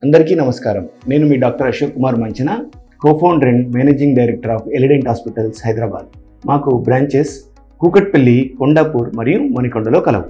అందరికీ నమస్కారం నేను మీ doctor Ashok Kumar Manchana cofounder and managing director of Elident hospitals Hyderabad మాకు బ్రాంచెస్ కూకట్పల్లి కొండాపూర్ మరియు మణికొండలో కలవు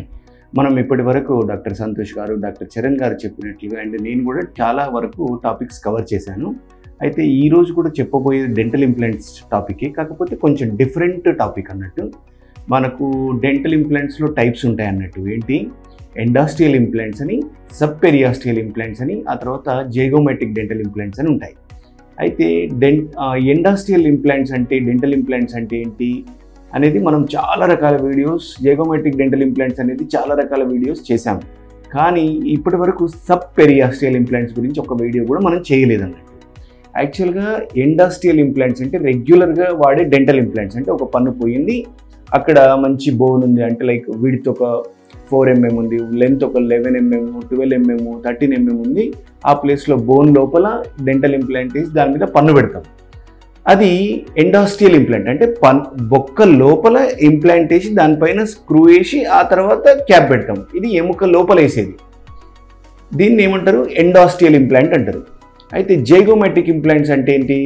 మనం ఇప్పటి వరకు డాక్టర్ సంతోష్ గారు డాక్టర్ చరణ్ గారు చెప్పినట్లుగా అండ్ నేను కూడా చాలా వరకు టాపిక్స్ కవర్ చేశాను అయితే ఈ రోజు కూడా చెప్పబోయేది డెంటల్ ఇంప్లాంట్స్ టాపికే కాకపోతే కొంచెం డిఫరెంట్ టాపిక్ అన్నట్టు మనకు డెంటల్ ఇంప్లాంట్స్లో టైప్స్ ఉంటాయి అన్నట్టు ఏంటి ఎండాస్ట్రియల్ ఇంప్లాంట్స్ అని సబ్ పెరియాస్ట్రియల్ ఇంప్లాంట్స్ అని ఆ తర్వాత జైగోమెటిక్ డెంటల్ ఇంప్లాంట్స్ అని ఉంటాయి అయితే డెన్ ఎండాస్ట్రియల్ ఇంప్లాంట్స్ అంటే డెంటల్ ఇంప్లాంట్స్ అంటే ఏంటి అనేది మనం చాలా రకాల వీడియోస్ జైగోమెటిక్ డెంటల్ ఇంప్లాంట్స్ అనేది చాలా రకాల వీడియోస్ చేశాం కానీ ఇప్పటి వరకు సబ్ పెరియాస్ట్రియల్ ఇంప్లాంట్స్ గురించి ఒక వీడియో కూడా మనం చేయలేదన్నట్టు యాక్చువల్గా ఎండాస్ట్రియల్ ఇంప్లాంట్స్ అంటే రెగ్యులర్గా వాడే డెంటల్ ఇంప్లాంట్స్ అంటే ఒక పన్ను పోయింది అక్కడ మంచి బోన్ ఉంది అంటే లైక్ విడ్త్ ఒక ఫోర్ ఎంఎం ఉంది లెంత్ ఒక eleven mm twelve mm thirteen mm ఉంది ఆ ప్లేస్లో బోన్ లోపల డెంటల్ ఇంప్లాంట్ వేసి దాని మీద పన్ను పెడతాం అది ఎండాస్ట్రియల్ ఇంప్లాంట్ అంటే పన్ బొక్క లోపల ఇంప్లాంట్ వేసి దానిపైన స్క్రూ వేసి ఆ తర్వాత క్యాప్ పెడతాం ఇది ఎముక లోపల వేసేది దీన్ని ఏమంటారు ఎండాస్ట్రియల్ ఇంప్లాంట్ అంటారు అయితే జైగోమెట్రిక్ ఇంప్లాంట్స్ అంటే ఏంటి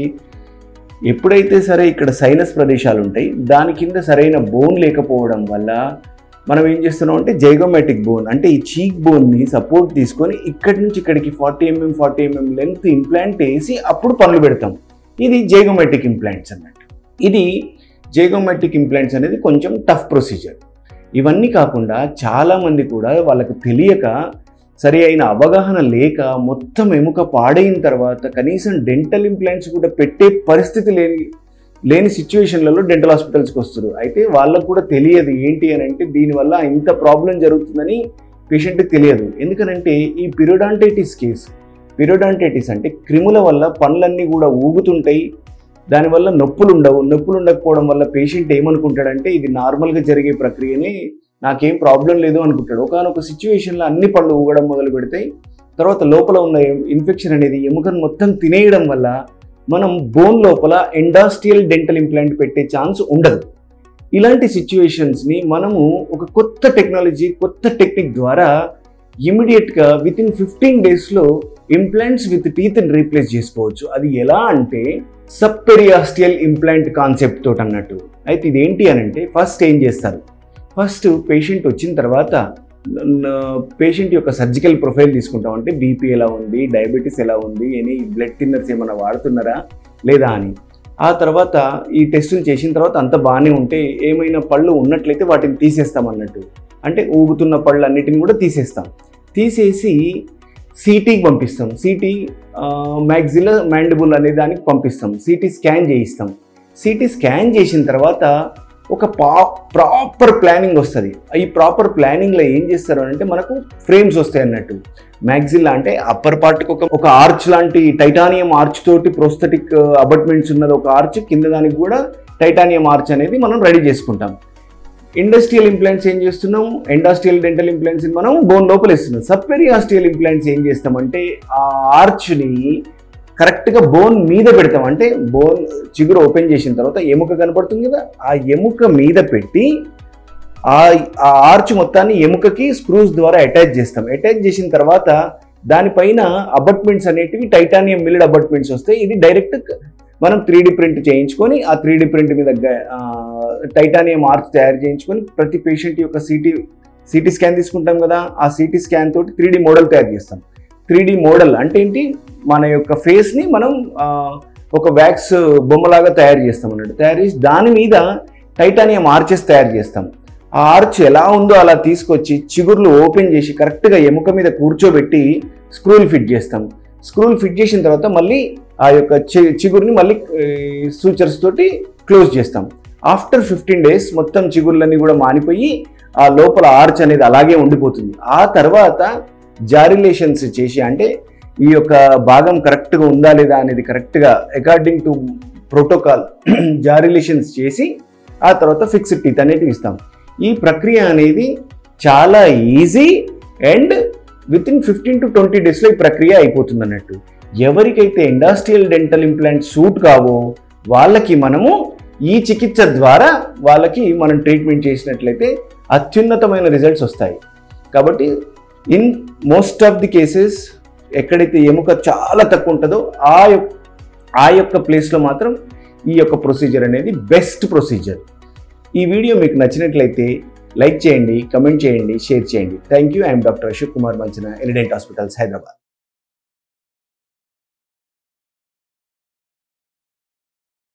ఎప్పుడైతే సరే ఇక్కడ సైనస్ ప్రదేశాలు ఉంటాయి దాని కింద సరైన బోన్ లేకపోవడం వల్ల మనం ఏం చేస్తున్నాం అంటే జైగోమెటిక్ బోన్ అంటే ఈ చీక్ బోన్ని సపోర్ట్ తీసుకొని ఇక్కడి నుంచి ఇక్కడికి forty mm forty mm length implant వేసి అప్పుడు పనులు పెడతాం ఇది జైగోమెటిక్ ఇంప్లాంట్స్ అన్నట్టు ఇది జైగోమెటిక్ ఇంప్లాంట్స్ అనేది కొంచెం టఫ్ ప్రొసీజర్ ఇవన్నీ కాకుండా చాలామంది కూడా వాళ్ళకు తెలియక సరి అయిన అవగాహన లేక మొత్తం ఎముక పాడైన తర్వాత కనీసం డెంటల్ ఇంప్లాంట్స్ కూడా పెట్టే పరిస్థితి లేని లేని సిచ్యువేషన్లలో డెంటల్ హాస్పిటల్స్కి వస్తారు అయితే వాళ్ళకు కూడా తెలియదు ఏంటి అని అంటే దీనివల్ల ఇంత ప్రాబ్లం జరుగుతుందని పేషెంట్కి తెలియదు ఎందుకనంటే ఈ పిరోడాంటైటిస్ కేస్ పిరోడాంటైటిస్ అంటే క్రిముల వల్ల పనులన్నీ కూడా ఊగుతుంటాయి దానివల్ల నొప్పులు ఉండవు నొప్పులు ఉండకపోవడం వల్ల పేషెంట్ ఏమనుకుంటాడంటే ఇది నార్మల్గా జరిగే ప్రక్రియనే నాకేం ప్రాబ్లం లేదు అనుకుంటాడు ఒకనొక సిచ్యువేషన్లో అన్ని పళ్ళు ఊగడం మొదలు పెడతాయి తర్వాత లోపల ఉన్న ఇన్ఫెక్షన్ అనేది ఎముకను మొత్తం తినేయడం వల్ల మనం బోన్ లోపల ఎండాస్ట్రియల్ డెంటల్ ఇంప్లాంట్ పెట్టే ఛాన్స్ ఉండదు ఇలాంటి సిచ్యువేషన్స్ని మనము ఒక కొత్త టెక్నాలజీ కొత్త టెక్నిక్ ద్వారా ఇమీడియట్గా విత్ ఇన్ ఫిఫ్టీన్ డేస్లో ఇంప్లాంట్స్ విత్ టీత్ని రీప్లేస్ చేసుకోవచ్చు అది ఎలా అంటే సబ్పెరియాస్టియల్ ఇంప్లాంట్ కాన్సెప్ట్ తోటి అన్నట్టు అయితే ఇదేంటి అని అంటే ఫస్ట్ ఏం చేస్తారు ఫస్ట్ పేషెంట్ వచ్చిన తర్వాత పేషెంట్ యొక్క సర్జికల్ ప్రొఫైల్ తీసుకుంటాం అంటే బీపీ ఎలా ఉంది డయాబెటీస్ ఎలా ఉంది ఎనీ బ్లడ్ థిన్నర్స్ ఏమైనా వాడుతున్నారా లేదా అని ఆ తర్వాత ఈ టెస్టులు చేసిన తర్వాత అంత బాగానే ఉంటే ఏమైనా పళ్ళు ఉన్నట్లయితే వాటిని తీసేస్తాం అన్నట్టు అంటే ఊగుతున్న పళ్ళు అన్నిటిని కూడా తీసేస్తాం తీసేసి సిటీకి పంపిస్తాం సిటీ మ్యాగ్జిల మ్యాండిబుల్ అనే దానికి పంపిస్తాం సిటీ స్కాన్ చేయిస్తాం సిటీ స్కాన్ చేసిన తర్వాత ఒక పా ప్రాపర్ ప్లానింగ్ వస్తుంది ఈ ప్రాపర్ ప్లానింగ్లో ఏం చేస్తారు అంటే మనకు ఫ్రేమ్స్ వస్తాయి అన్నట్టు మ్యాగ్జిల్లా అంటే అప్పర్ పార్ట్కి ఒక ఒక ఆర్చ్ లాంటి టైటానియం ఆర్చ్ తోటి ప్రోస్థెటిక్ అబట్మెంట్స్ ఉన్నది ఒక ఆర్చ్ కింద దానికి కూడా టైటానియం ఆర్చ్ అనేది మనం రెడీ చేసుకుంటాం ఇండస్ట్రియల్ ఇంప్లాంట్స్ ఏం చేస్తున్నాం ఇండస్ట్రియల్ డెంటల్ ఇంప్లాంట్స్ మనం బోన్ లోపల ఇస్తున్నాం సబ్పెరియాస్ట్రియల్ ఇంప్లాంట్స్ ఏం చేస్తామంటే ఆ ఆర్చ్ని కరెక్ట్గా బోన్ మీద పెడతాం అంటే బోన్ చిగురు ఓపెన్ చేసిన తర్వాత ఎముక కనపడుతుంది కదా ఆ ఎముక మీద పెట్టి ఆ ఆ ఆర్చ్ మొత్తాన్ని ఎముకకి స్క్రూస్ ద్వారా అటాచ్ చేస్తాం అటాచ్ చేసిన తర్వాత దానిపైన అబట్మెంట్స్ అనేటివి టైటానియం మిల్డ్ అబట్మెంట్స్ వస్తాయి ఇది డైరెక్ట్ మనం త్రీ ప్రింట్ చేయించుకొని ఆ త్రీ ప్రింట్ మీద టైటానియం ఆర్చ్ తయారు చేయించుకొని ప్రతి పేషెంట్ యొక్క సిటీ సిటీ స్కాన్ తీసుకుంటాం కదా ఆ సిటీ స్కాన్ తోటి త్రీ మోడల్ తయారు చేస్తాం త్రీ మోడల్ అంటే ఏంటి మన యొక్క ఫేస్ని మనం ఒక వ్యాక్స్ బొమ్మలాగా తయారు చేస్తాం అన్నట్టు తయారు చేసి దాని మీద టైటానియం ఆర్చెస్ తయారు చేస్తాం ఆ ఆర్చ్ ఎలా ఉందో అలా తీసుకొచ్చి చిగుర్లు ఓపెన్ చేసి కరెక్ట్గా ఎముక మీద కూర్చోబెట్టి స్క్రూలు ఫిట్ చేస్తాం స్క్రూలు ఫిట్ చేసిన తర్వాత మళ్ళీ ఆ యొక్క చి చిగురిని మళ్ళీ సూచర్స్ తోటి క్లోజ్ చేస్తాం ఆఫ్టర్ ఫిఫ్టీన్ డేస్ మొత్తం చిగుర్లన్నీ కూడా మానిపోయి ఆ లోపల ఆర్చ్ అనేది అలాగే ఉండిపోతుంది ఆ తర్వాత జారిలేషన్స్ చేసి అంటే ఈ యొక్క భాగం కరెక్ట్గా ఉందా లేదా అనేది కరెక్ట్గా అకార్డింగ్ టు ప్రోటోకాల్ జారిలేషన్స్ చేసి ఆ తర్వాత ఫిక్స్డ్ టీత్ అనేటివి ఇస్తాం ఈ ప్రక్రియ అనేది చాలా easy and within fifteen to twenty డేస్లో ఈ ప్రక్రియ అయిపోతుంది అన్నట్టు ఎవరికైతే ఇండస్ట్రియల్ డెంటల్ ఇంప్లాంట్ సూట్ కావో వాళ్ళకి మనము ఈ చికిత్స ద్వారా వాళ్ళకి మనం ట్రీట్మెంట్ చేసినట్లయితే అత్యున్నతమైన రిజల్ట్స్ వస్తాయి కాబట్టి in most of the cases ఎక్కడైతే ఎముక చాలా తక్కువ ఉంటుందో ఆ యొక్క ఆ యొక్క ప్లేస్లో మాత్రం ఈ యొక్క ప్రొసీజర్ అనేది బెస్ట్ ప్రొసీజర్ ఈ వీడియో మీకు నచ్చినట్లయితే లైక్ చేయండి కమెంట్ చేయండి షేర్ చేయండి thank you I'm doctor Ashok Kumar Manchina Elident hospitals Hyderabad